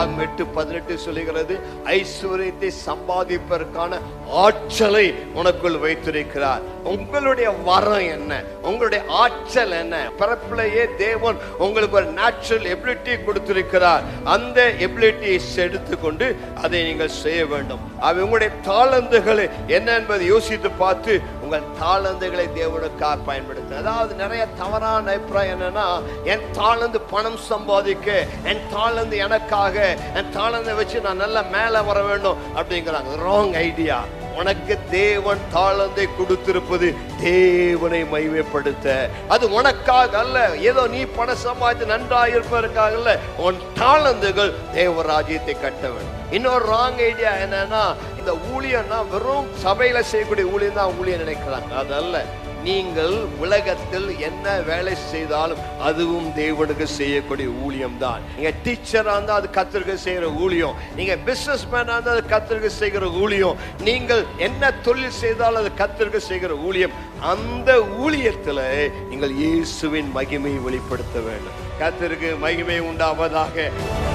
யாத்ராகம் எட்டு பதினெட்டு சொல்லுகிறது ஐஸ்வர்யத்தை சம்பாதிப்பதற்கான ஆற்றலை உனக்குள் வைத்திருக்கிறார் உங்களுடைய வரம் என்ன உங்களுடைய ஆற்றல் என்ன பிறப்பிலேயே தேவன் உங்களுக்கு ஒரு நேச்சுரல் எபிலிட்டி கொடுத்திருக்கிறார் அந்த எபிலிட்டியை எடுத்துக்கொண்டு அதை நீங்கள் செய்ய வேண்டும் அவை உங்களுடைய தாளந்துகளை என்ன என்பதை யோசித்து பார்த்து உங்கள் தாளந்துகளை தேவனுக்காக பயன்படுத்த அதாவது நிறைய தவறான அபிப்பிராயம் என்னன்னா என் தாளந்து பணம் சம்பாதிக்க என் தாளந்து எனக்காக என் தாளந்தை வச்சு நான் நல்லா மேலே வர வேண்டும் அப்படிங்கிறாங்க ராங் ஐடியா உனக்கு தேவன் தாளந்தை கொடுத்திருப்பது தேவனை மைமைப்படுத்த அது உனக்காக அல்ல ஏதோ நீ பண சம்பாதித்து நன்றாக இருப்பதற்காக அல்ல உன் தாளந்துகள் தேவராஜ்யத்தை கட்ட வேண்டும் இன்னொரு ராங் ஐடியா என்னன்னா இந்த ஊழியம்னா வெறும் சபையில செய்யக்கூடிய ஊழியம் தான் ஊழியம் நினைக்கிறாங்க அதல்ல நீங்கள் உலகத்தில் என்ன வேலை செய்தாலும் அதுவும் தேவனுக்கு செய்யக்கூடிய ஊழியம் தான் நீங்க டீச்சரா இருந்தா அது கத்திரிக்க செய்யற ஊழியம் நீங்க பிசினஸ் மேனா இருந்தா அது கத்திரிக்க செய்கிற ஊழியம் நீங்கள் என்ன தொழில் செய்தாலும் அது கத்திரிக்க செய்கிற ஊழியம் அந்த ஊழியத்துல நீங்கள் இயேசுவின் மகிமையை வெளிப்படுத்த வேண்டும் கத்திற்கு மகிமை உண்டாவதாக